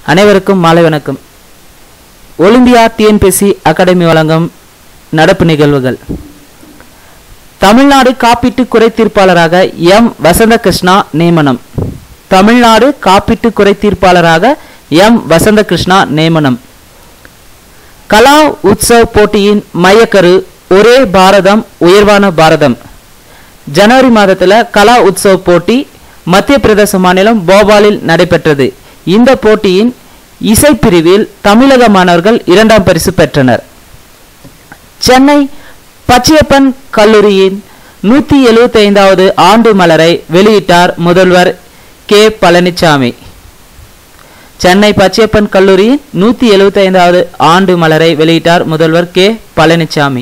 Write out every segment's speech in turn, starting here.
அனைவருக்கும் மாலை வணக்கம் ஒலிம்பியா டிஎன்பிஎஸ்சி அகாடமி வழங்கும் நடப்பு நிகழ்வுகள் தமிழ்நாடு காப்பீட்டு குறை தீர்ப்பாளராக எம் வசந்த கிருஷ்ணா நியமனம் தமிழ்நாடு காப்பீட்டு குறை தீர்ப்பாளராக எம் வசந்த கிருஷ்ணா நியமனம் கலா உற்சவ் போட்டியின் மையக்கரு ஒரே பாரதம் உயர்வான பாரதம் ஜனவரி மாதத்தில் கலா உற்சவ் போட்டி மத்திய பிரதேச மாநிலம் போபாலில் நடைபெற்றது இந்த போட்டியின் இசைப்பிரிவில் தமிழக மாணவர்கள் இரண்டாம் பரிசு பெற்றனர் சென்னை பச்சையப்பன் கல்லூரியின் நூற்றி எழுபத்தி ஐந்தாவது ஆண்டு மலரை வெளியிட்டார் முதல்வர் கே பழனிசாமி சென்னை பச்சையப்பன் கல்லூரியின் நூற்றி எழுபத்தி ஐந்தாவது ஆண்டு மலரை வெளியிட்டார் முதல்வர் கே பழனிசாமி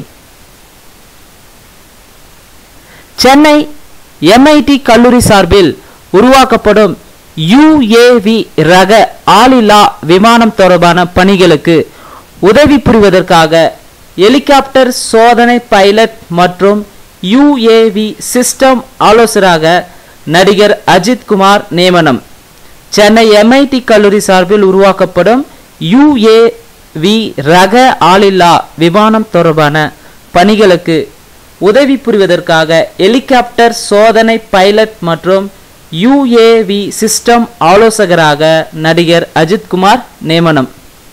சென்னை எம்ஐடி கல்லூரி சார்பில் உருவாக்கப்படும் யுஏவி ரக ஆளில்லா விமானம் தொடர்பான பணிகளுக்கு உதவி புரிவதற்காக ஹெலிகாப்டர் சோதனை பைலட் மற்றும் யுஏவி சிஸ்டம் ஆலோசகராக நடிகர் அஜித் குமார் நியமனம் சென்னை எம்ஐடி கல்லூரி சார்பில் உருவாக்கப்படும் யுஏவி ரக ஆளில்லா விமானம் தொடர்பான பணிகளுக்கு உதவி புரிவதற்காக ஹெலிகாப்டர் சோதனை பைலட் மற்றும் யுஏவி சிஸ்டம் ஆலோசகராக நடிகர் அஜித் குமார் நியமனம்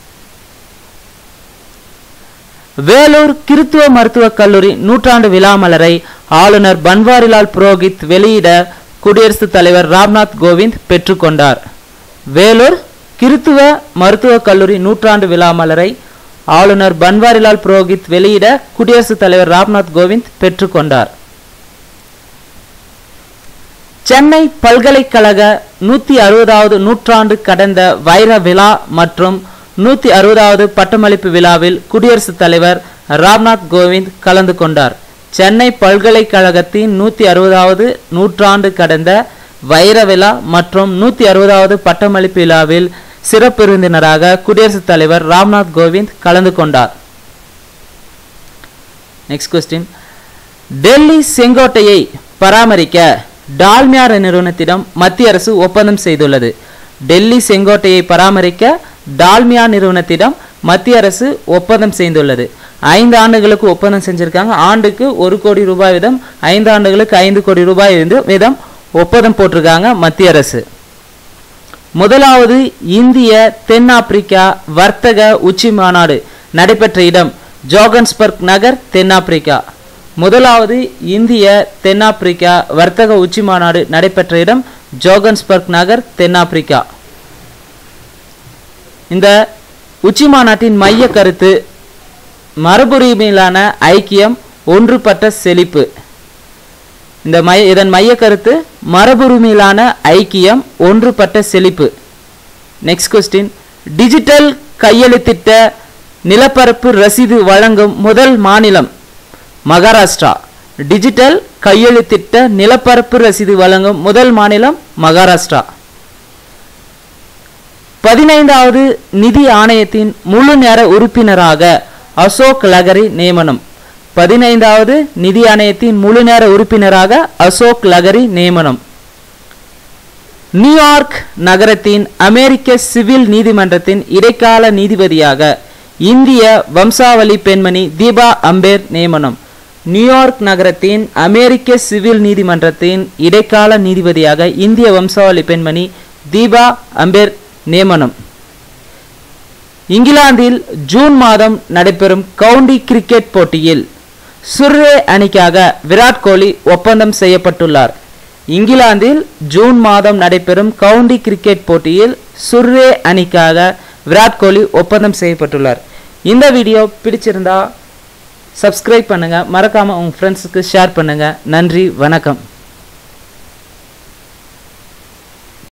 வேலூர் கிறித்துவ மருத்துவக் கல்லூரி நூற்றாண்டு விழா மலரை ஆளுநர் பன்வாரிலால் புரோஹித் வெளியிட குடியரசுத் தலைவர் ராம்நாத் கோவிந்த் பெற்றுக்கொண்டார் வேலூர் கிறித்துவ மருத்துவக் கல்லூரி நூற்றாண்டு விழா மலரை ஆளுநர் பன்வாரிலால் புரோஹித் வெளியிட குடியரசுத் தலைவர் ராம்நாத் கோவிந்த் பெற்றுக்கொண்டார் சென்னை பல்கலைக்கழக நூற்றி அறுபதாவது நூற்றாண்டு கடந்த வைர விழா மற்றும் நூற்றி அறுபதாவது பட்டமளிப்பு விழாவில் குடியரசுத் தலைவர் ராம்நாத் கோவிந்த் கலந்து கொண்டார் சென்னை பல்கலைக்கழகத்தின் நூற்றி அறுபதாவது நூற்றாண்டு கடந்த வைர விழா மற்றும் நூற்றி அறுபதாவது பட்டமளிப்பு விழாவில் சிறப்பு விருந்தினராக குடியரசுத் தலைவர் ராம்நாத் கோவிந்த் கலந்து கொண்டார் நெக்ஸ்ட் கொஸ்டின் டெல்லி செங்கோட்டையை பராமரிக்க டால்மியா நிறுவனத்திடம் மத்திய அரசு ஒப்பந்தம் செய்துள்ளது டெல்லி செங்கோட்டையை பராமரிக்க டால்மியா நிறுவனத்திடம் மத்திய அரசு ஒப்பந்தம் செய்துள்ளது ஐந்து ஆண்டுகளுக்கு ஒப்பந்தம் செஞ்சிருக்காங்க ஆண்டுக்கு ஒரு கோடி ரூபாய் வீதம் ஐந்து ஆண்டுகளுக்கு ஐந்து கோடி ரூபாய் வீதம் ஒப்பந்தம் போட்டிருக்காங்க மத்திய அரசு முதலாவது இந்திய தென்னாப்பிரிக்கா வர்த்தக உச்சி மாநாடு நடைபெற்ற இடம் ஜோகன்ஸ்பர்க் நகர் தென்னாப்பிரிக்கா முதலாவது இந்திய தென்னாப்பிரிக்கா வர்த்தக உச்சி மாநாடு நடைபெற்ற இடம் ஜோகன்ஸ்பர்க் நகர் தென்னாப்பிரிக்கா இந்த உச்சி மாநாட்டின் மைய கருத்து மரபுரிமையிலான ஐக்கியம் ஒன்றுபட்ட செழிப்பு இந்த மைய இதன் மைய கருத்து மரபுரிமையிலான ஐக்கியம் ஒன்றுபட்ட செழிப்பு நெக்ஸ்ட் கொஸ்டின் டிஜிட்டல் கையெழுத்திட்ட நிலப்பரப்பு ரசீது வழங்கும் முதல் மாநிலம் மகாராஷ்டிரா டிஜிட்டல் கையெழுத்திட்ட நிலப்பரப்பு ரசீது வழங்கும் முதல் மாநிலம் மகாராஷ்டிரா பதினைந்தாவது நிதி ஆணையத்தின் முழு நேர உறுப்பினராக அசோக் லகரி நியமனம் பதினைந்தாவது நிதி ஆணையத்தின் முழு நேர உறுப்பினராக அசோக் லகரி நியமனம் நியூயார்க் நகரத்தின் அமெரிக்க சிவில் நீதிமன்றத்தின் இடைக்கால நீதிபதியாக இந்திய வம்சாவளி பெண்மணி தீபா அம்பேர் நியமனம் நியூயார்க் நகரத்தின் அமெரிக்க சிவில் நீதிமன்றத்தின் இடைக்கால நீதிபதியாக இந்திய வம்சாவளி பெண்மணி தீபா அம்பேர் நியமனம் இங்கிலாந்தில் ஜூன் மாதம் நடைபெறும் கவுண்டி கிரிக்கெட் போட்டியில் சுர்ரே அணிக்காக விராட் கோலி ஒப்பந்தம் செய்யப்பட்டுள்ளார் இங்கிலாந்தில் ஜூன் மாதம் நடைபெறும் கவுண்டி கிரிக்கெட் போட்டியில் சுர்ரே அணிக்காக விராட் கோலி ஒப்பந்தம் செய்யப்பட்டுள்ளார் இந்த வீடியோ பிடிச்சிருந்தா சப்ஸ்கிரைப் பண்ணுங்கள் மறக்காமல் உங்கள் ஃப்ரெண்ட்ஸுக்கு ஷேர் பண்ணுங்கள் நன்றி வணக்கம்